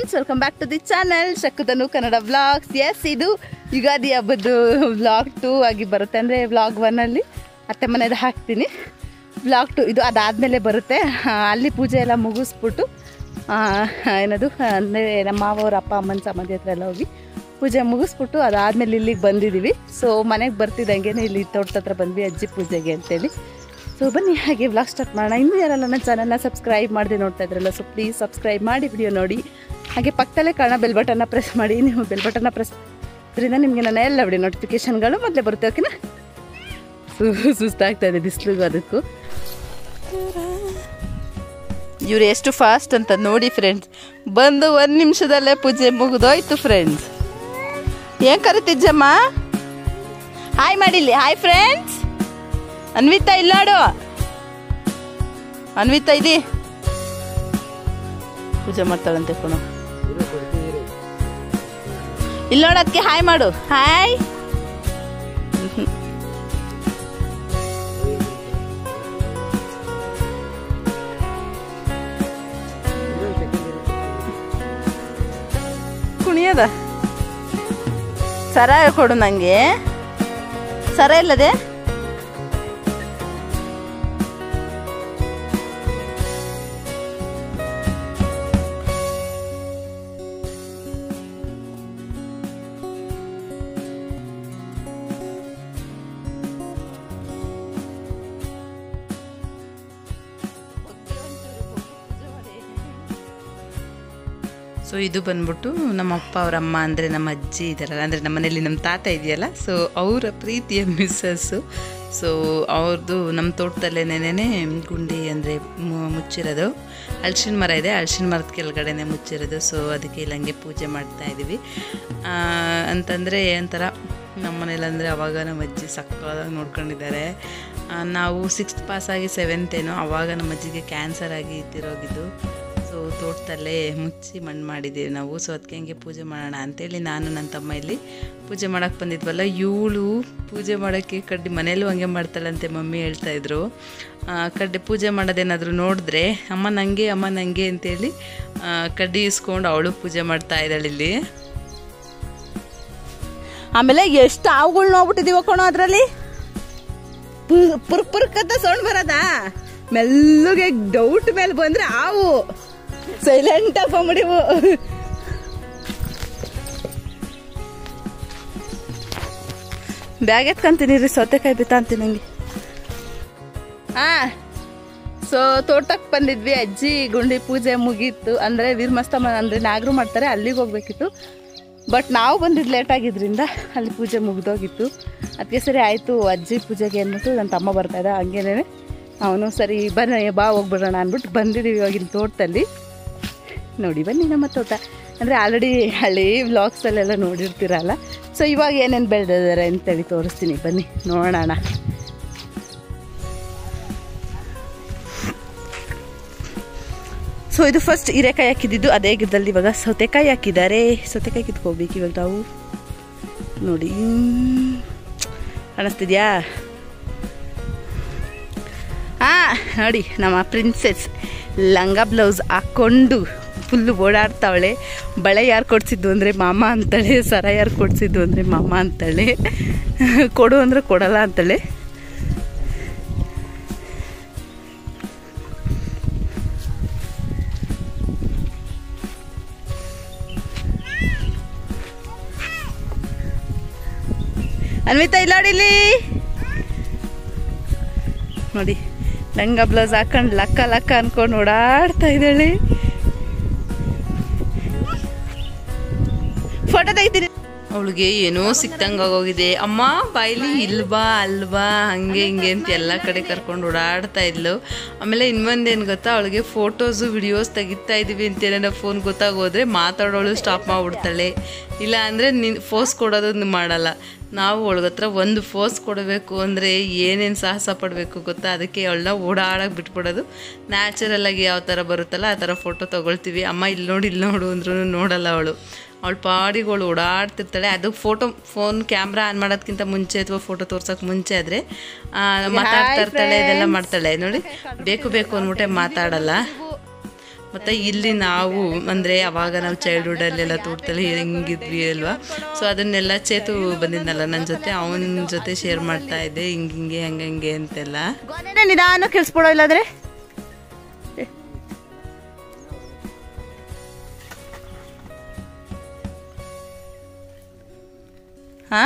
Friends welcome back to the channel Shakkuthanu Kannada vlogs yes ಇದು Ugadi ಹಬ್ಬದ್ದು vlog two ಆಗಿ ಬರುತ್ತೆ ಅಂದರೆ ವ್ಲಾಗ್ ಒನ್ನಲ್ಲಿ ಅತ್ತೆ ಮನೆದು ಹಾಕ್ತೀನಿ ವ್ಲಾಗ್ ಟು ಇದು ಅದಾದಮೇಲೆ ಬರುತ್ತೆ ಆ, ಅಲ್ಲಿ ಪೂಜೆ ಎಲ್ಲ ಮುಗಿಸ್ಬಿಟ್ಟು ಆ, ಏನದು ಅಂದರೆ ನಮ್ಮ ಮಾವವ್ರ ಅಪ್ಪ ಅಮ್ಮನ ಸಮಾಧಿ ಹತ್ರ ಎಲ್ಲ ಹೋಗಿ ಪೂಜೆ ಮುಗಿಸ್ಬಿಟ್ಟು ಅದಾದಮೇಲೆ ಇಲ್ಲಿಗೆ ಬಂದಿದ್ದೀವಿ ಸೊ ಮನೆಗೆ ಬರ್ತಿದ್ದಂಗೆ ಇಲ್ಲಿ ತೋಟದ ಹತ್ರ ಬಂದ್ವಿ ಅಜ್ಜಿ ಪೂಜೆಗೆ ಅಂತೇಳಿ ಸೊ ಬನ್ನಿ ಹಾಗೆ ವ್ಲಾಗ್ ಸ್ಟಾರ್ಟ್ ಮಾಡೋಣ ಇನ್ನೂ ಯಾರೆಲ್ಲ ನನ್ನ ಚಾನಲ್ನ ಸಬ್ಸ್ಕ್ರೈಬ್ ಮಾಡದೆ ನೋಡ್ತಾ ಇದ್ರಲ್ಲ ಸೊ ಪ್ಲೀಸ್ ಸಬ್ಸ್ಕ್ರೈಬ್ ಮಾಡಿ ವಿಡಿಯೋ ನೋಡಿ ಹಾಗೆ ಪಕ್ಕದಲ್ಲೇ ಕಾರಣ ಬೆಲ್ ಬಟನ್ನ ಪ್ರೆಸ್ ಮಾಡಿ ನೀವು ಬೆಲ್ ಬಟನ್ನ ಪ್ರೆಸ್ ಇದರಿಂದ ನಿಮಗೆ ನನ್ನ ಎಲ್ಲ ವಿಡಿಯೋ ನೋಟಿಫಿಕೇಶನ್ಗಳು ಮೊದಲೇ ಬರುತ್ತೆ ಓಕೆನಾ ಸು ಸುಸ್ತಾಗ್ತಾ ಇದೆ ಬಿಸಿಲಿಗೂ ಅದಕ್ಕೂ ಇವ್ರು ಎಷ್ಟು ಫಾಸ್ಟ್ ಅಂತ ನೋಡಿ ಫ್ರೆಂಡ್ಸ್ ಬಂದು ಒಂದು ನಿಮಿಷದಲ್ಲೇ ಪೂಜೆ ಮುಗಿದೋಯ್ತು ಫ್ರೆಂಡ್ಸ್ ಏನ್ ಕರಿತಿಜ್ಜಮ್ಮ ಹಾಯ್ ಮಾಡಿಲ್ಲಿ ಹಾಯ್ ಫ್ರೆಂಡ್ಸ್ ಅನ್ವಿತಾ ಇಲ್ಲಾಡು ಅನ್ವಿತಾ ಇದಿ ಪೂಜೆ ಮಾಡ್ತಾಳಂತೆ ಕಣ ಇಲ್ಲೋಡ ಅದಕ್ಕೆ ಹಾಯ್ ಮಾಡು ಹಾಯ್ ಕುಣಿಯದ ಸರ ಕೊಡು ನಂಗೆ ಸರ ಇಲ್ಲದೆ ಸೊ ಇದು ಬಂದ್ಬಿಟ್ಟು ನಮ್ಮ ಅಪ್ಪ ಅವ್ರ ಅಮ್ಮ ಅಂದರೆ ನಮ್ಮ ಅಜ್ಜಿ ಇದ್ದಾರಲ್ಲ ಅಂದರೆ ನಮ್ಮ ಮನೇಲಿ ನಮ್ಮ ತಾತ ಇದೆಯಲ್ಲ ಸೊ ಅವರ ಪ್ರೀತಿಯ ಮಿಸ್ಸಸ್ಸು ಸೊ ಅವ್ರದ್ದು ನಮ್ಮ ತೋಟದಲ್ಲೇನೇನೆ ಗುಂಡಿ ಅಂದರೆ ಮುಚ್ಚಿರೋದು ಹಲ್ಸಿನ ಮರ ಇದೆ ಹಲ್ಸಿನ ಮರದ ಕೆಳಗಡೆನೆ ಮುಚ್ಚಿರೋದು ಸೊ ಅದಕ್ಕೆ ಇಲ್ಲಿ ಹಂಗೆ ಪೂಜೆ ಮಾಡ್ತಾ ಇದ್ದೀವಿ ಆ, ಅಂತಂದರೆ ಒಂಥರ ನಮ್ಮ ಮನೇಲಿ ಅಂದರೆ ಅವಾಗ ನಮ್ಮ ಅಜ್ಜಿ ಸಕ್ಕದಾಗಿ ನೋಡ್ಕೊಂಡಿದ್ದಾರೆ ಆ, ನಾವು ಸಿಕ್ಸ್ತ್ ಪಾಸ್ ಆಗಿ ಸೆವೆಂತ್ ಏನೋ ಅವಾಗ ನಮ್ಮ ಅಜ್ಜಿಗೆ ಕ್ಯಾನ್ಸರ್ ಆಗಿ ಇದ್ದಿರೋಗಿದ್ದು ಸೊ ತೋಟದಲ್ಲೇ ಮುಚ್ಚಿ ಮಣ್ಣು ಮಾಡಿದ್ದೀವಿ ನಾವು ಸೊ ಅದಕ್ಕೆ ಹಂಗೆ ಪೂಜೆ ಮಾಡೋಣ ಅಂತೇಳಿ ನಾನು ನನ್ನ ತಮ್ಮ ಇಲ್ಲಿ ಪೂಜೆ ಮಾಡೋಕ್ಕೆ ಬಂದಿದ್ವಲ್ಲ ಇವಳು ಪೂಜೆ ಮಾಡೋಕ್ಕೆ ಕಡ್ಡಿ ಮನೇಲೂ ಹಂಗೆ ಮಾಡ್ತಾಳಂತೆ ಮಮ್ಮಿ ಹೇಳ್ತಾ ಇದ್ರು ಆ, ಕಡ್ಡಿ ಪೂಜೆ ಮಾಡೋದೇನಾದರೂ ನೋಡಿದ್ರೆ ಅಮ್ಮ ನನಗೆ ಅಮ್ಮ ನನಗೆ ಅಂತೇಳಿ ಆ, ಕಡ್ಡಿ ಇಸ್ಕೊಂಡು ಅವಳು ಪೂಜೆ ಮಾಡ್ತಾ ಇದ್ದಾಳೆ ಇಲ್ಲಿ ಆಮೇಲೆ ಎಷ್ಟು ಹಾವುಗಳು ನೋಡ್ಬಿಟ್ಟಿದೀವ ಕಣೋ ಅದರಲ್ಲಿ ಪುರ್ಕ್ ಪುರ್ಕ್ ಅಂತ ಸೌಂಡ್ ಬರೋದಾ ಮೆಲ್ಲಗೆ ಡೌಟ್ ಮೇಲೆ ಬಂದ್ರೆ ಹಾವು ಸೈಲೆಂಟ್ ಆಫ್ ಮಾಡಿವು ಬ್ಯಾಗ್ ಎತ್ಕೊಂತೀನಿ ರೀ ಸೌತೆಕಾಯಿ ಬಿತ್ತಾಂತೀನಿ ನಂಗೆ ಹಾ ಸೊ ತೋಟಕ್ಕೆ ಬಂದಿದ್ವಿ ಅಜ್ಜಿ ಗುಂಡಿ ಪೂಜೆ ಮುಗೀತು ಅಂದರೆ ವೀರಮಸ್ತಮ ಅಂದರೆ ನಾಗರು ಮಾಡ್ತಾರೆ ಅಲ್ಲಿಗೆ ಹೋಗ್ಬೇಕಿತ್ತು ಬಟ್ ನಾವು ಬಂದಿದ್ದು ಲೇಟ್ ಆಗಿದ್ರಿಂದ ಅಲ್ಲಿ ಪೂಜೆ ಮುಗ್ದೋಗಿತ್ತು ಅದಕ್ಕೆ ಸರಿ ಆಯಿತು ಅಜ್ಜಿ ಪೂಜೆಗೆ ಅಂದ್ಬಿಟ್ಟು ನನ್ನ ತಮ್ಮ ಬರ್ತಾ ಇದ್ದ ಹಂಗೇನೆ ಅವನು ಸರಿ ಬನ್ನಿ ಬಾ ಹೋಗ್ಬಿಡೋಣ ಅಂದ್ಬಿಟ್ಟು ಬಂದಿದ್ದೀವಿ ಇವಾಗಿನ ತೋಟದಲ್ಲಿ ನೋಡಿ ಬನ್ನಿ ನಮ್ಮ ತೋಟ ಅಂದರೆ ಆಲ್ರೆಡಿ ಹಳ್ಳಿ ವ್ಲಾಗ್ಸಲ್ಲೆಲ್ಲ ನೋಡಿರ್ತೀರಲ್ಲ ಸೊ ಇವಾಗ ಏನೇನು ಬೆಳೆದಿದ್ದಾರೆ ಅಂತೇಳಿ ತೋರಿಸ್ತೀನಿ ಬನ್ನಿ ನೋಡೋಣ ಸೊ ಇದು ಫಸ್ಟ್ ಹೀರೆಕಾಯಿ ಹಾಕಿದ್ದು ಅದೇ ಗಿಡದಲ್ಲಿ ಇವಾಗ ಸೌತೆಕಾಯಿ ಹಾಕಿದ್ದಾರೆ ಸೌತೆಕಾಯಿ ಕಿತ್ಕೋಬೇಕು ಇವಾಗ ನಾವು ನೋಡಿ ಕಾಣಿಸ್ತಿದ್ಯಾ ಹಾ ನೋಡಿ ನಮ್ಮ ಪ್ರಿನ್ಸೆಸ್ ಲಂಗ ಬ್ಲೌಸ್ ಹಾಕ್ಕೊಂಡು ಫುಲ್ಲು ಓಡಾಡ್ತಾವಳೆ ಬಳೆ ಯಾರು ಕೊಡ್ಸಿದ್ದು ಅಂದರೆ ಮಾಮ ಅಂತಾಳೆ ಸರ ಯಾರು ಕೊಡ್ಸಿದ್ದು ಅಂದರೆ ಮಾಮ ಅಂತಾಳೆ ಕೊಡು ಅಂದರೆ ಕೊಡಲ್ಲ ಅಂತಾಳೆ ಅನ್ವಿತಾ ಇಲ್ಲ ನೋಡಿ ಇಲ್ಲಿ ನೋಡಿ ಲಂಗ ಬ್ಲೌಸ್ ಹಾಕೊಂಡು ಲಕ್ಕ ಲಕ್ಕ ಅನ್ಕೊಂಡು ಓಡಾಡ್ತಾ ಇದ್ದಾಳೆ ಫೋಟೋ ತೆಗಿತೀನಿ ಅವಳಿಗೆ ಏನೋ ಸಿಕ್ತಂಗೆ ಆಗೋಗಿದೆ ಅಮ್ಮ ಬಾಯ್ಲಿ ಇಲ್ವಾ ಅಲ್ವಾ ಹಂಗೆ ಹಿಂಗೆ ಅಂತ ಎಲ್ಲ ಕಡೆ ಕರ್ಕೊಂಡು ಓಡಾಡ್ತಾ ಇದ್ಲು ಆಮೇಲೆ ಇನ್ನೊಂದೇನು ಗೊತ್ತಾ ಅವಳಿಗೆ ಫೋಟೋಸು ವಿಡಿಯೋಸ್ ತೆಗಿತಾ ಇದೀವಿ ಅಂತೇನೋ ಫೋನ್ ಗೊತ್ತಾಗೋದ್ರೆ ಮಾತಾಡೋಳು ಸ್ಟಾಪ್ ಮಾಡಿಬಿಡ್ತಾಳೆ ಇಲ್ಲ ಅಂದರೆ ನಿನ್ ಫೋಸ್ ಕೊಡೋದನ್ನು ಮಾಡಲ್ಲ ನಾವು ಅವಳಗತ್ರ ಒಂದು ಫೋಸ್ ಕೊಡಬೇಕು ಅಂದರೆ ಏನೇನು ಸಾಹಸ ಪಡಬೇಕು ಗೊತ್ತಾ ಅದಕ್ಕೆ ಅವಳನ್ನ ಓಡಾಡಕ್ಕೆ ಬಿಟ್ಬಿಡೋದು ನ್ಯಾಚುರಲಾಗಿ ಯಾವ ಥರ ಬರುತ್ತಲ್ಲ ಆ ಥರ ಫೋಟೋ ತೊಗೊಳ್ತೀವಿ ಅಮ್ಮ ಇಲ್ಲಿ ನೋಡಿ ಇಲ್ಲಿ ನೋಡು ಅಂದ್ರೂ ನೋಡಲ್ಲ ಅವಳು ಅವಳ ಪಾಡಿಗಳು ಓಡಾಡ್ತಿರ್ತಾಳೆ ಅದು ಫೋಟೋ ಫೋನ್ ಕ್ಯಾಮ್ರಾ ಆನ್ ಮಾಡೋದಕ್ಕಿಂತ ಮುಂಚೆ ಅಥವಾ ಫೋಟೋ ತೋರ್ಸೋಕೆ ಮುಂಚೆ ಆದರೆ ಮಾತಾಡ್ತಾ ಇರ್ತಾಳೆ ಇದೆಲ್ಲ ಮಾಡ್ತಾಳೆ ನೋಡಿ ಬೇಕು ಬೇಕು ಅಂದ್ಬಿಟ್ಟೆ ಮಾತಾಡಲ್ಲ ಮತ್ತು ಇಲ್ಲಿ ನಾವು ಅಂದರೆ ಅವಾಗ ನಾವು ಚೈಲ್ಡ್ಹುಡಲ್ಲೆಲ್ಲ ತೋಟದಲ್ಲಿ ಹೆಂಗಿದ್ವಿ ಅಲ್ವಾ ಸೊ ಅದನ್ನೆಲ್ಲ ಚೇತು ಬಂದಿದ್ನಲ್ಲ ನನ್ನ ಜೊತೆ ಅವನ ಜೊತೆ ಶೇರ್ ಮಾಡ್ತಾ ಇದ್ದೆ ಹಿಂಗೆ ಹಿಂಗೆ ಹಂಗೆ ಹಂಗೆ ಅಂತೆಲ್ಲ ಗೊನೆನ ನಿಧಾನ ಕೆಲ್ಸ್ಬಿಡೋ ಇಲ್ಲಾದ್ರೆ ಹಾ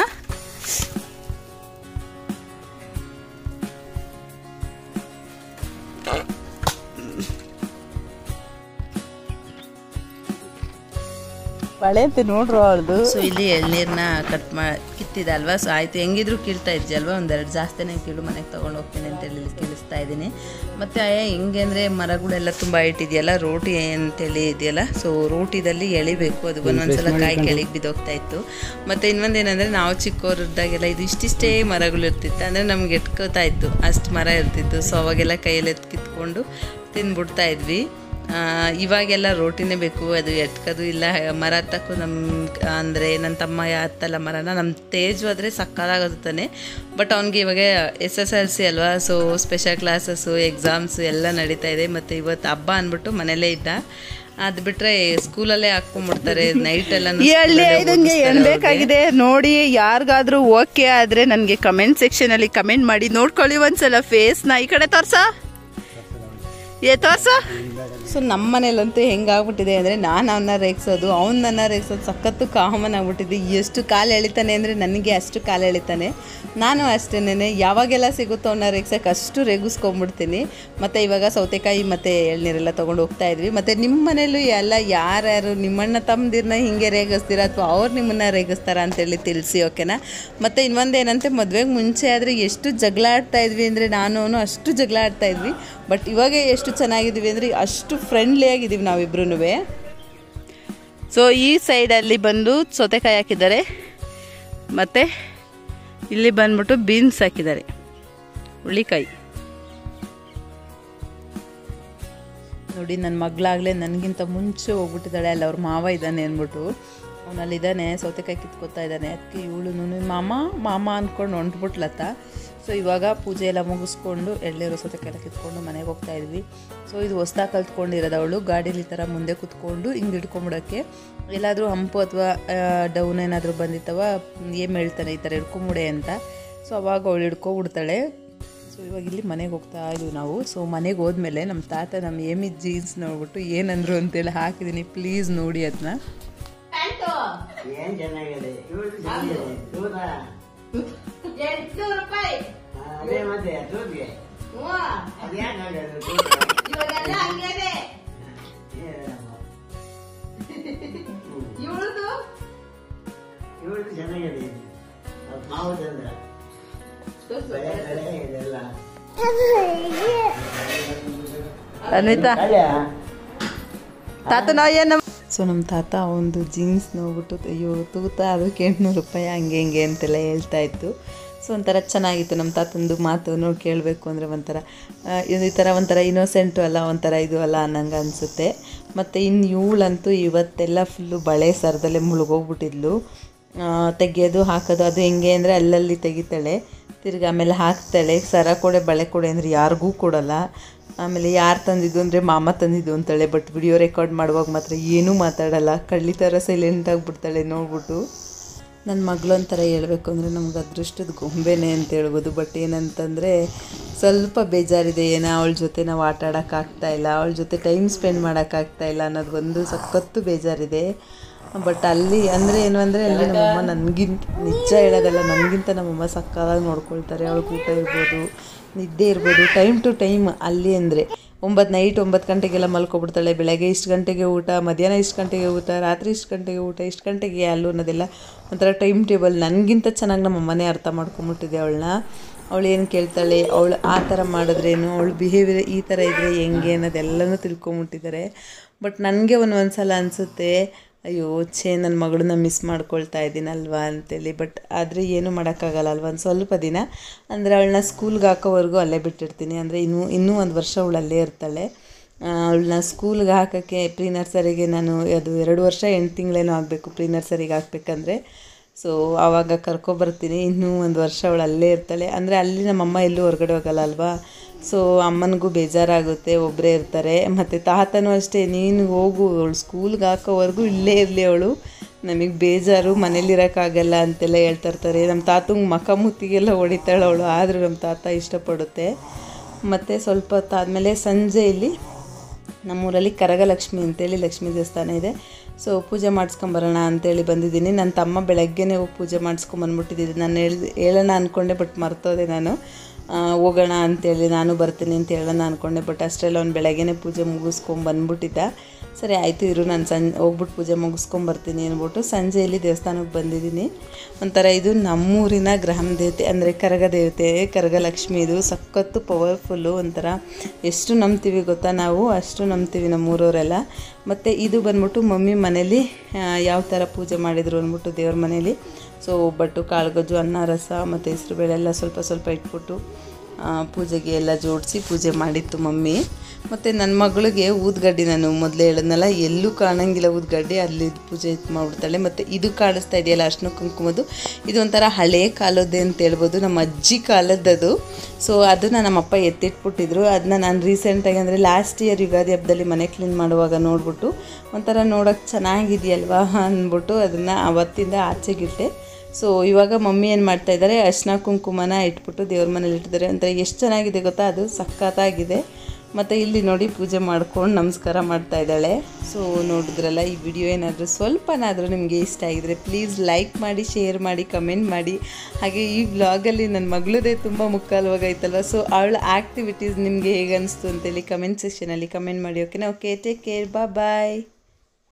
ಬಳೆ ಅಂತ ನೋಡ್ರು ಅವಳದು ಸೊ ಇಲ್ಲಿ ಎಳ್ನೀರನ್ನ ಕಟ್ ಮಾ ಕಿತ್ತಿದಲ್ವಾ ಸೊ ಆಯಿತು ಹೆಂಗಿದ್ರು ಕೀಳ್ತಾ ಇದ್ದೆ ಅಲ್ವಾ ಒಂದೆರಡು ಜಾಸ್ತಿನೇ ಕೀಳು ಮನೆಗೆ ತೊಗೊಂಡು ಹೋಗ್ತೀನಿ ಅಂತೇಳಿ ಇಲ್ಲಿ ಕೀಳಿಸ್ತಾ ಇದ್ದೀನಿ ಮತ್ತು ಹೆಂಗೆ ಅಂದರೆ ಮರಗಳೆಲ್ಲ ತುಂಬ ಇಟ್ಟಿದೆಯಲ್ಲ ರೋಟಿ ಅಂತೇಳಿ ಇದೆಯಲ್ಲ ಸೊ ರೋಟಿದಲ್ಲಿ ಎಳಿಬೇಕು ಅದು ಒಂದೊಂದ್ಸಲ ಕಾಯಿ ಕೆಳಗೆ ಬಿದ್ದೋಗ್ತಾ ಇತ್ತು ಮತ್ತು ಇನ್ನೊಂದೇನೆಂದರೆ ನಾವು ಚಿಕ್ಕವರಿದ್ದಾಗೆಲ್ಲ ಇದು ಇಷ್ಟಿಷ್ಟೇ ಮರಗಳು ಇರ್ತಿತ್ತು ಅಂದರೆ ನಮ್ಗೆ ಎಟ್ಕೋತಾ ಇತ್ತು ಅಷ್ಟು ಮರ ಇರ್ತಿತ್ತು ಸೊ ಅವಾಗೆಲ್ಲ ಕೈಯಲ್ಲಿ ಎತ್ತು ಕಿತ್ಕೊಂಡು ತಿಂದ್ಬಿಡ್ತಾ ಇದ್ವಿ ಆ, ಇವಾಗೆಲ್ಲ ರೋಟಿನೇ ಬೇಕು ಅದು ಎಟ್ಕೋದು ಇಲ್ಲ ಮರ ಹತ್ತಕ್ಕೂ ನಮ್ಮ ಅಂದರೆ ನನ್ನ ತಮ್ಮ ಹತ್ತಲ್ಲ ಮರನ ನಮ್ಮ ತೇಜು ಆದರೆ ಸಕ್ಕದಾಗುತ್ತಾನೆ ಬಟ್ ಅವ್ನಿಗೆ ಇವಾಗ ಎಸ್ ಎಸ್ ಎಲ್ ಸಿ ಅಲ್ವಾ ಸೊ ಸ್ಪೆಷಲ್ ಕ್ಲಾಸಸ್ಸು ಎಕ್ಸಾಮ್ಸು ಎಲ್ಲ ನಡೀತಾ ಇದೆ ಮತ್ತು ಇವತ್ತು ಹಬ್ಬ ಅಂದ್ಬಿಟ್ಟು ಮನೇಲೇ ಇದ್ದ ಅದು ಬಿಟ್ಟರೆ ಸ್ಕೂಲಲ್ಲೇ ಹಾಕ್ಕೊಂಬಿಡ್ತಾರೆ ನೈಟ್ ಎಲ್ಲ ಈ ಹಳ್ಳಿ ಐದಂಗೆ ಏನ್ ಬೇಕಾಗಿದೆ ನೋಡಿ ಯಾರಿಗಾದ್ರೂ ಓಕೆ ಆದ್ರೆ ನನಗೆ ಕಮೆಂಟ್ ಸೆಕ್ಷನ್ ಅಲ್ಲಿ ಕಮೆಂಟ್ ಮಾಡಿ ನೋಡ್ಕೊಳ್ಳಿ ಒಂದ್ಸಲ ಫೇಸ್ ನ ಈ ಕಡೆ ತೋರ್ಸ ಏ ತೋರ್ಸ ಸೊ ನಮ್ಮ ಮನೇಲಂತೂ ಹೆಂಗಾಗ್ಬಿಟ್ಟಿದೆ ಅಂದರೆ ನಾನು ಅವನ್ನ ರೇಗಿಸೋದು ಅವ್ನು ನನ್ನ ರೇಗಿಸೋದು ಸಖತ್ತು ಕಾಮನ್ ಆಗ್ಬಿಟ್ಟಿದೆ ಎಷ್ಟು ಕಾಲು ಎಳಿತಾನೆ ಅಂದರೆ ನನಗೆ ಅಷ್ಟು ಕಾಲು ಎಳಿತಾನೆ ನಾನು ಅಷ್ಟೇನೆ ಯಾವಾಗೆಲ್ಲ ಸಿಗುತ್ತೋ ಅವನ್ನ ರೇಗ್ಸಕ್ಕೆ ಅಷ್ಟು ರೇಗಿಸ್ಕೊಂಬಿಡ್ತೀನಿ ಮತ್ತು ಇವಾಗ ಸೌತೆಕಾಯಿ ಮತ್ತು ಎಳ್ನೀರೆಲ್ಲ ತೊಗೊಂಡು ಹೋಗ್ತಾ ಇದ್ವಿ ಮತ್ತು ನಿಮ್ಮ ಮನೇಲೂ ಎಲ್ಲ ಯಾರ್ಯಾರು ನಿಮ್ಮಣ್ಣ ತಮ್ಮದಿರನ್ನ ಹಿಂಗೆ ರೇಗಿಸ್ತೀರಾ ಅಥವಾ ಅವ್ರು ನಿಮ್ಮನ್ನ ರೇಗಿಸ್ತಾರ ಅಂತೇಳಿ ತಿಳಿಸಿ ಓಕೆನಾ ಮತ್ತು ಇನ್ನೊಂದು ಏನಂತೆ ಮದುವೆಗೆ ಮುಂಚೆ ಆದರೆ ಎಷ್ಟು ಜಗಳ ಆಡ್ತಾ ಇದ್ವಿ ಅಂದರೆ ನಾನು ಅವನು ಅಷ್ಟು ಜಗಳ ಆಡ್ತಾ ಇದ್ವಿ ಬಟ್ ಇವಾಗ ಎಷ್ಟು ಚೆನ್ನಾಗಿದ್ದೀವಿ ಅಂದರೆ ಅಷ್ಟು ಫ್ರೆಂಡ್ಲಿ ಆಗಿದ್ದೀವಿ ನಾವಿಬ್ರು ಸೊ ಈ ಸೈಡಲ್ಲಿ ಬಂದು ಸೌತೆಕಾಯಿ ಹಾಕಿದ್ದಾರೆ ಮತ್ತು ಇಲ್ಲಿ ಬಂದ್ಬಿಟ್ಟು ಬೀನ್ಸ್ ಹಾಕಿದ್ದಾರೆ ಹುಳ್ಳಿಕಾಯಿ ನೋಡಿ ನನ್ನ ಮಗಳಾಗಲೇ ನನಗಿಂತ ಮುಂಚೆ ಹೋಗ್ಬಿಟ್ಟಿದ್ದಾಳೆ ಅಲ್ಲಿ ಅವ್ರ ಮಾವ ಇದ್ದಾನೆ ಅಂದ್ಬಿಟ್ಟು ಅವನಲ್ಲಿದ್ದಾನೆ ಸೌತೆಕಾಯಿ ಕಿತ್ಕೊತಾ ಇದ್ದಾನೆ ಅದಕ್ಕೆ ಇವಳು ಮಾಮ ಮಾಮ ಅಂದ್ಕೊಂಡು ಹೊಂಟ್ಬಿಟ್ಲತ್ತ ಸೊ ಇವಾಗ ಪೂಜೆ ಎಲ್ಲ ಮುಗಿಸ್ಕೊಂಡು ಎಳ್ನೀರು ಸೌತೆಕಾಯಿ ಎಲ್ಲ ಕಿತ್ಕೊಂಡು ಮನೆಗೆ ಹೋಗ್ತಾ ಇದ್ವಿ ಸೊ ಇದು ಹೊಸ್ದಾಗಿ ಕಲ್ತ್ಕೊಂಡಿರೋದು ಅವಳು ಗಾಡೀಲಿ ಈ ಥರ ಮುಂದೆ ಕುತ್ಕೊಂಡು ಹಿಂಗೆ ಹಿಡ್ಕೊಂಬಿಡೋಕ್ಕೆ ಎಲ್ಲಾದರೂ ಹಂಪು ಅಥವಾ ಡೌನ್ ಏನಾದರೂ ಬಂದಿತ್ತವ ಏನು ಹೇಳ್ತಾನೆ ಈ ಥರ ಹಿಡ್ಕೊಂಬಿಡೆ ಅಂತ ಸೊ ಅವಾಗ ಅವಳು ಹಿಡ್ಕೊಬಿಡ್ತಾಳೆ ಸೊ ಇವಾಗ ಇಲ್ಲಿ ಮನೆಗೆ ಹೋಗ್ತಾ ಇದ್ವಿ ನಾವು ಸೊ ಮನೆಗೆ ಹೋದ್ಮೇಲೆ ನಮ್ಮ ತಾತ ನಮ್ಮ ಏಮಿ ಜೀನ್ಸ್ ನೋಡ್ಬಿಟ್ಟು ಏನಂದ್ರು ಅಂತೇಳಿ ಹಾಕಿದ್ದೀನಿ ಪ್ಲೀಸ್ ನೋಡಿ ಅದನ್ನ ಏನ್ ಚೆನ್ನಾಗಿದೆ ಇವ್ರು ಚೆನ್ನಾಗಿದೆ ಹೌದಾ ಅದೇ ಮತ್ತೆ ತೂತ್ಗೆ ಅದ್ಯಾಕೆ ಹಾಗಾದ್ರೆ ತೂಕ? ಇವ್ರದ್ದು ಚೆನ್ನಾಗಿದೆ ಅದು ಮಾವು ಚಂದ್ರ ಬೆಳೆ ಬೆಳೆ ಇದೆಲ್ಲ ಅನ್ವಿತಾ ಅದೇ ತಾತನ ಏನು ಸೊ ನಮ್ಮ ತಾತ ಒಂದು ಜೀನ್ಸ್ ನೋಡ್ಬಿಟ್ಟು ಅಯ್ಯೋ ತೂತ ಅದಕ್ಕೆ ಎಂಟುನೂರು ರೂಪಾಯಿ ಹಂಗೆ ಹಿಂಗೆ ಅಂತೆಲ್ಲ ಹೇಳ್ತಾ ಇತ್ತು ಸೊ ಒಂಥರ ಚೆನ್ನಾಗಿತ್ತು ನಮ್ಮ ತಾತಂದು ಮಾತು ನೋಡಿ ಕೇಳಬೇಕು ಅಂದರೆ ಒಂಥರ ಆ, ಇದು ಈ ಥರ ಒಂಥರ ಇನ್ನೋಸೆಂಟು ಅಲ್ಲ ಒಂಥರ ಇದು ಅಲ್ಲ ಅನ್ನಂಗೆ ಅನಿಸುತ್ತೆ ಮತ್ತು ಇನ್ನು ಇವಳಂತೂ ಇವತ್ತೆಲ್ಲ ಫುಲ್ಲು ಬಳೆ ಸರದಲ್ಲೇ ಮುಳುಗೋಗ್ಬಿಟ್ಟಿದ್ಲು ಆ, ತೆಗೆಯೋದು ಹಾಕೋದು ಅದು ಹೆಂಗೆ ಅಂದರೆ ಅಲ್ಲಲ್ಲಿ ತೆಗಿತಾಳೆ ತಿರ್ಗಿ ಆಮೇಲೆ ಹಾಕ್ತಾಳೆ ಸರ ಕೊಡೆ ಬಳೆ ಕೊಡೆ ಅಂದರೆ ಯಾರಿಗೂ ಕೊಡಲ್ಲ ಆಮೇಲೆ ಯಾರು ತಂದಿದ್ದು ಅಂದರೆ ಮಾಮ ತಂದಿದ್ದು ಅಂತಾಳೆ ಬಟ್ ವಿಡಿಯೋ ರೆಕಾರ್ಡ್ ಮಾಡುವಾಗ ಮಾತ್ರ ಏನೂ ಮಾತಾಡಲ್ಲ ಕಳ್ಳಿ ಥರ ಸೈಲೆಂಟ್ ಆಗಿಬಿಡ್ತಾಳೆ ನೋಡ್ಬಿಟ್ಟು ನನ್ನ ಮಗಳು ಒಂಥರ ಹೇಳ್ಬೇಕು ಅಂದರೆ ನಮ್ಗೆ ಅದೃಷ್ಟದ ಗೊಂಬೆನೇ ಅಂತ ಹೇಳ್ಬೋದು ಬಟ್ ಏನಂತಂದರೆ ಸ್ವಲ್ಪ ಬೇಜಾರಿದೆ ಏನೋ ಅವಳ ಜೊತೆ ನಾವು ಆಟ ಆಡೋಕ್ಕಾಗ್ತಾ ಇಲ್ಲ ಅವಳ ಜೊತೆ ಟೈಮ್ ಸ್ಪೆಂಡ್ ಮಾಡೋಕ್ಕಾಗ್ತಾ ಇಲ್ಲ ಅನ್ನೋದು ಒಂದು ಸಖತ್ತು ಬೇಜಾರಿದೆ ಬಟ್ ಅಲ್ಲಿ ಅಂದರೆ ಏನು ಅಂದರೆ ಅಲ್ಲಿ ನಮ್ಮಮ್ಮ ನನಗಿಂತ ನಿಜ ಹೇಳೋದಲ್ಲ ನನಗಿಂತ ನಮ್ಮಮ್ಮ ಸಕ್ಕದಾಗಿ ನೋಡ್ಕೊಳ್ತಾರೆ ಅವಳಿಗೆ ಊಟ ಇರ್ಬೋದು ನಿದ್ದೆ ಇರ್ಬೋದು ಟೈಮ್ ಟು ಟೈಮ್ ಅಲ್ಲಿ ಅಂದರೆ ಒಂಬತ್ತು ನೈಟ್ ಒಂಬತ್ತು ಗಂಟೆಗೆಲ್ಲ ಮಲ್ಕೊಬಿಡ್ತಾಳೆ ಬೆಳಗ್ಗೆ ಇಷ್ಟು ಗಂಟೆಗೆ ಊಟ ಮಧ್ಯಾಹ್ನ ಇಷ್ಟು ಗಂಟೆಗೆ ಊಟ ರಾತ್ರಿ ಇಷ್ಟು ಗಂಟೆಗೆ ಊಟ ಇಷ್ಟು ಗಂಟೆಗೆ ಅಲ್ಲು ಅನ್ನೋದೆಲ್ಲ ಒಂಥರ ಟೈಮ್ ಟೇಬಲ್ ನನಗಿಂತ ಚೆನ್ನಾಗಿ ನಮ್ಮ ಅಮ್ಮನೇ ಅರ್ಥ ಮಾಡ್ಕೊಂಬಿಟ್ಟಿದೆ ಅವಳನ್ನ ಅವಳು ಏನು ಕೇಳ್ತಾಳೆ ಅವಳು ಆ ಥರ ಮಾಡಿದ್ರೇನು ಅವಳು ಬಿಹೇವಿಯರ್ ಈ ಥರ ಇದ್ದರೆ ಹೆಂಗೆ ಅನ್ನೋದೆಲ್ಲನೂ ತಿಳ್ಕೊಂಬಿಟ್ಟಿದ್ದಾರೆ ಬಟ್ ನನಗೆ ಒಂದು ಒಂದು ಸಲ ಅನಿಸುತ್ತೆ ಅಯ್ಯೋ ಛೇ ನನ್ನ ಮಗಳನ್ನ ಮಿಸ್ ಮಾಡ್ಕೊಳ್ತಾ ಇದ್ದೀನಲ್ವಾ ಅಂತೇಳಿ ಬಟ್ ಆದರೆ ಏನೂ ಮಾಡೋಕ್ಕಾಗಲ್ಲ ಅಲ್ವಾ ಒಂದು ಸ್ವಲ್ಪ ದಿನ ಅಂದರೆ ಅವಳನ್ನ ಸ್ಕೂಲ್ಗೆ ಹಾಕೋವರೆಗೂ ಅಲ್ಲೇ ಬಿಟ್ಟಿರ್ತೀನಿ ಅಂದರೆ ಇನ್ನೂ ಇನ್ನೂ ಒಂದು ವರ್ಷ ಅವಳು ಅಲ್ಲೇ ಇರ್ತಾಳೆ ಅವಳನ್ನ ಸ್ಕೂಲ್ಗೆ ಹಾಕೋಕ್ಕೆ ಪ್ರೀ ನರ್ಸರಿಗೆ ನಾನು ಅದು ಎರಡು ವರ್ಷ ಎಂಟು ತಿಂಗಳೇನೋ ಆಗಬೇಕು ಪ್ರೀ ನರ್ಸರಿಗೆ ಹಾಕ್ಬೇಕಂದ್ರೆ ಸೊ ಆವಾಗ ಕರ್ಕೊಬರ್ತೀನಿ ಇನ್ನೂ ಒಂದು ವರ್ಷ ಅವಳು ಅಲ್ಲೇ ಇರ್ತಾಳೆ ಅಂದರೆ ಅಲ್ಲಿ ನಮ್ಮಮ್ಮ ಎಲ್ಲೂ ಹೊರಗಡೆ ಹೋಗಲ್ಲ ಅಲ್ವಾ ಸೊ ಅಮ್ಮನಿಗೂ ಬೇಜಾರಾಗುತ್ತೆ ಒಬ್ಬರೇ ಇರ್ತಾರೆ ಮತ್ತು ತಾತನೂ ಅಷ್ಟೇ ನೀನು ಹೋಗು ಅವಳು ಸ್ಕೂಲ್ಗೆ ಹಾಕೋವರೆಗೂ ಇಲ್ಲೇ ಇರಲಿ ಅವಳು ನಮಗೆ ಬೇಜಾರು ಮನೇಲಿರೋಕ್ಕಾಗಲ್ಲ ಅಂತೆಲ್ಲ ಹೇಳ್ತಾ ಇರ್ತಾರೆ ನಮ್ಮ ತಾತಂಗೆ ಮಖ ಮುತ್ತಿಗೆಲ್ಲ ಹೊಡಿತಾಳೆ ಅವಳು ಆದರೂ ನಮ್ಮ ತಾತ ಇಷ್ಟಪಡುತ್ತೆ ಮತ್ತು ಸ್ವಲ್ಪ ಹೊತ್ತಾದಮೇಲೆ ಸಂಜೆ ಇಲ್ಲಿ ನಮ್ಮೂರಲ್ಲಿ ಕರಗಲಕ್ಷ್ಮಿ ಅಂತೇಳಿ ಲಕ್ಷ್ಮೀ ದೇವಸ್ಥಾನ ಇದೆ ಸೊ ಪೂಜೆ ಮಾಡಿಸ್ಕೊಂಬರೋಣ ಅಂತೇಳಿ ಬಂದಿದ್ದೀನಿ ನನ್ನ ತಮ್ಮ ಬೆಳಗ್ಗೆನೇ ಹೋಗಿ ಪೂಜೆ ಮಾಡಿಸ್ಕೊಂಬಂದ್ಬಿಟ್ಟಿದ್ದೀನಿ ನಾನು ಹೇಳ್ದು ಹೇಳೋಣ ಅಂದ್ಕೊಂಡೆ ಬಟ್ ಮರ್ತೋದೆ ನಾನು ಆ, ಹೋಗೋಣ ಅಂತೇಳಿ ನಾನು ಬರ್ತೀನಿ ಅಂತ ಹೇಳೋಣ ಅಂದ್ಕೊಂಡೆ ಬಟ್ ಅಷ್ಟೆಲ್ಲ ಅವ್ನು ಬೆಳಗ್ಗೆನೇ ಪೂಜೆ ಮುಗಿಸ್ಕೊಂಡು ಬಂದ್ಬಿಟ್ಟಿದ್ದ ಸರಿ ಆಯಿತು ಇರು ನಾನು ಸಂಜೆ ಹೋಗ್ಬಿಟ್ಟು ಪೂಜೆ ಮುಗಿಸ್ಕೊಂಬರ್ತೀನಿ ಅಂದ್ಬಿಟ್ಟು ಸಂಜೆಯಲ್ಲಿ ದೇವಸ್ಥಾನಕ್ಕೆ ಬಂದಿದ್ದೀನಿ ಒಂಥರ ಇದು ನಮ್ಮೂರಿನ ಗ್ರಹಂ ದೇವತೆ ಅಂದರೆ ಕರಗ ದೇವತೆ ಕರಗಲಕ್ಷ್ಮಿ ಇದು ಸಖತ್ತು ಪವರ್ಫುಲ್ಲು ಒಂಥರ ಎಷ್ಟು ನಂಬ್ತೀವಿ ಗೊತ್ತಾ ನಾವು ಅಷ್ಟು ನಂಬ್ತೀವಿ ನಮ್ಮೂರವರೆಲ್ಲ ಮತ್ತು ಇದು ಬಂದ್ಬಿಟ್ಟು ಮಮ್ಮಿ ಮನೇಲಿ ಯಾವ ಥರ ಪೂಜೆ ಮಾಡಿದರು ಅಂದ್ಬಿಟ್ಟು ದೇವ್ರ ಮನೇಲಿ ಸೊ ಒಬ್ಬಟ್ಟು ಕಾಳುಗಜ್ಜು ಅನ್ನ ರಸ ಮತ್ತು ಹೆಸ್ರುಬೇಳೆ ಎಲ್ಲ ಸ್ವಲ್ಪ ಸ್ವಲ್ಪ ಇಟ್ಬಿಟ್ಟು ಆ, ಪೂಜೆಗೆ ಎಲ್ಲ ಜೋಡಿಸಿ ಪೂಜೆ ಮಾಡಿತ್ತು ಮಮ್ಮಿ ಮತ್ತು ನನ್ನ ಮಗಳಿಗೆ ಊದ್ಗಡ್ಡಿ ನಾನು ಮೊದಲೇ ಹೇಳಿದ್ನಲ್ಲ ಎಲ್ಲೂ ಕಾಣಂಗಿಲ್ಲ ಊದ್ಗಡ್ಡಿ ಅಲ್ಲಿ ಪೂಜೆ ಇದು ಮಾಡಿಬಿಡ್ತಾಳೆ ಮತ್ತು ಇದು ಕಾಣಿಸ್ತಾ ಇದೆಯಲ್ಲ ಅರ್ಶಿನ ಕುಂಕುಮದ್ದು ಇದು ಒಂಥರ ಹಳೇ ಕಾಲದ್ದೇ ಅಂತ ಹೇಳ್ಬೋದು ನಮ್ಮ ಅಜ್ಜಿ ಕಾಲದ್ದದು ಸೊ ಅದನ್ನು ನಮ್ಮಪ್ಪ ಎತ್ತಿಟ್ಬಿಟ್ಟಿದ್ರು ಅದನ್ನ ನಾನು ರೀಸೆಂಟಾಗಿ ಅಂದರೆ ಲಾಸ್ಟ್ ಇಯರ್ ಯುಗಾದಿ ಹಬ್ಬದಲ್ಲಿ ಮನೆ ಕ್ಲೀನ್ ಮಾಡುವಾಗ ನೋಡ್ಬಿಟ್ಟು ಒಂಥರ ನೋಡೋಕ್ಕೆ ಚೆನ್ನಾಗಿದೆಯಲ್ವಾ ಅಂದ್ಬಿಟ್ಟು ಅದನ್ನು ಅವತ್ತಿಂದ ಆಚೆಗಿಟ್ಟೆ ಸೊ ಇವಾಗ ಮಮ್ಮಿ ಏನು ಮಾಡ್ತಾ ಇದ್ದಾರೆ ಅರ್ಶಿನ ಕುಂಕುಮನ ಇಟ್ಬಿಟ್ಟು ದೇವ್ರ ಮನೇಲಿ ಇಟ್ಟಿದ್ದಾರೆ ಅಂತ ಎಷ್ಟು ಚೆನ್ನಾಗಿದೆ ಗೊತ್ತಾ ಅದು ಸಖತ್ತಾಗಿದೆ ಮತ್ತು ಇಲ್ಲಿ ನೋಡಿ ಪೂಜೆ ಮಾಡ್ಕೊಂಡು ನಮಸ್ಕಾರ ಮಾಡ್ತಾ ಇದ್ದಾಳೆ ಸೊ ನೋಡಿದ್ರಲ್ಲ ಈ ವಿಡಿಯೋ ಏನಾದರೂ ಸ್ವಲ್ಪನಾದರೂ ನಿಮಗೆ ಇಷ್ಟ ಆಗಿದ್ರೆ ಪ್ಲೀಸ್ ಲೈಕ್ ಮಾಡಿ ಶೇರ್ ಮಾಡಿ ಕಮೆಂಟ್ ಮಾಡಿ ಹಾಗೆ ಈ ವ್ಲಾಗಲ್ಲಿ ನನ್ನ ಮಗಳದೇ ತುಂಬ ಮುಕ್ಕಾಲ್ವಾಗೈತಲ್ವ ಸೊ ಅವಳ ಆ್ಯಕ್ಟಿವಿಟೀಸ್ ನಿಮಗೆ ಹೇಗೆ ಅನಿಸ್ತು ಅಂತೇಳಿ ಕಮೆಂಟ್ ಸೆಕ್ಷನಲ್ಲಿ ಕಮೆಂಟ್ ಮಾಡಿ ಓಕೆನಾ ಓಕೆ ಟೇಕ್ ಕೇರ್ ಬಾ ಬಾಯ್